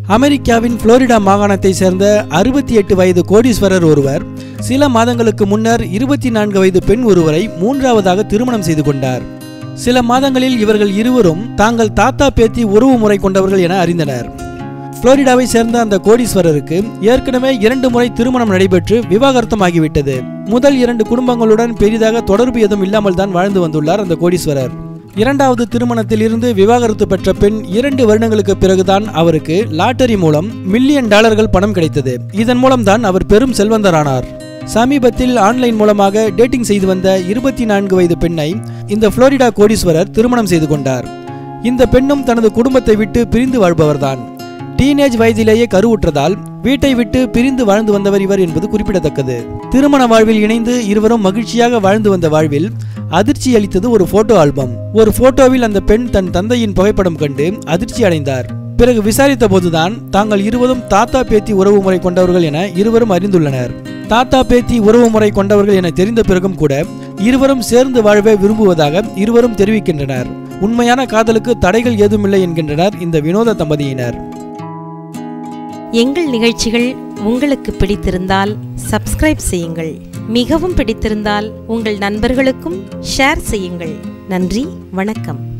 அமெரிக்காவின் புளோரிடா மாகாணத்தை சேர்ந்த அறுபத்தி எட்டு வயது கோடீஸ்வரர் ஒருவர் சில மாதங்களுக்கு முன்னர் இருபத்தி நான்கு வயது பெண் ஒருவரை மூன்றாவதாக திருமணம் செய்து கொண்டார் சில மாதங்களில் இவர்கள் இருவரும் தாங்கள் தாத்தா பேத்தி உறவு முறை கொண்டவர்கள் என அறிந்தனர் புளோரிடாவை சேர்ந்த அந்த கோடீஸ்வரருக்கு ஏற்கனவே இரண்டு முறை திருமணம் நடைபெற்று விவாகரத்தம் ஆகிவிட்டது முதல் இரண்டு குடும்பங்களுடன் பெரிதாக தொடர்பு எதுவும் இல்லாமல் தான் வாழ்ந்து வந்துள்ளார் அந்த கோடீஸ்வரர் இரண்டாவது திருமணத்தில் இருந்து விவாகரத்து பெற்ற பெண் இரண்டு வருடங்களுக்கு பிறகுதான் அவருக்கு லாட்டரி மூலம் மில்லியன் டாலர்கள் பணம் கிடைத்தது இதன் மூலம்தான் அவர் பெரும் செல்வந்தரானார் சமீபத்தில் ஆன்லைன் மூலமாக டேட்டிங் செய்து வந்த இருபத்தி நான்கு வயது பெண்ணை இந்த புளோரிடா கோடீஸ்வரர் திருமணம் செய்து கொண்டார் இந்த பெண்ணும் தனது குடும்பத்தை விட்டு பிரிந்து வாழ்பவர்தான் டீனேஜ் வயதிலேயே கருவுற்றதால் வீட்டை விட்டு பிரிந்து வாழ்ந்து வந்தவர் இவர் என்பது குறிப்பிடத்தக்கது திருமண வாழ்வில் இணைந்து இருவரும் மகிழ்ச்சியாக வாழ்ந்து வந்த வாழ்வில் அதிர்ச்சி அளித்தது ஒரு போட்டோ ஆல்பம் ஒரு போட்டோவில் அந்த பெண் தன் தந்தையின் புகைப்படம் கண்டு அதிர்ச்சி அடைந்தார் பிறகு விசாரித்த போதுதான் தாங்கள் இருவரும் தாத்தா பேத்தி உறவு முறை கொண்டவர்கள் என இருவரும் அறிந்துள்ளனர் தாத்தா பேத்தி உறவு முறை கொண்டவர்கள் என தெரிந்த பிறகும் கூட இருவரும் சேர்ந்து வாழவே விரும்புவதாக இருவரும் தெரிவிக்கின்றனர் உண்மையான காதலுக்கு தடைகள் ஏதுமில்லை என்கின்றனர் இந்த வினோத தம்பதியினர் எங்கள் நிகழ்ச்சிகள் உங்களுக்கு பிடித்திருந்தால் சப்ஸ்கிரைப் செய்யுங்கள் மிகவும் பிடித்திருந்தால் உங்கள் நண்பர்களுக்கும் ஷேர் செய்யுங்கள் நன்றி வணக்கம்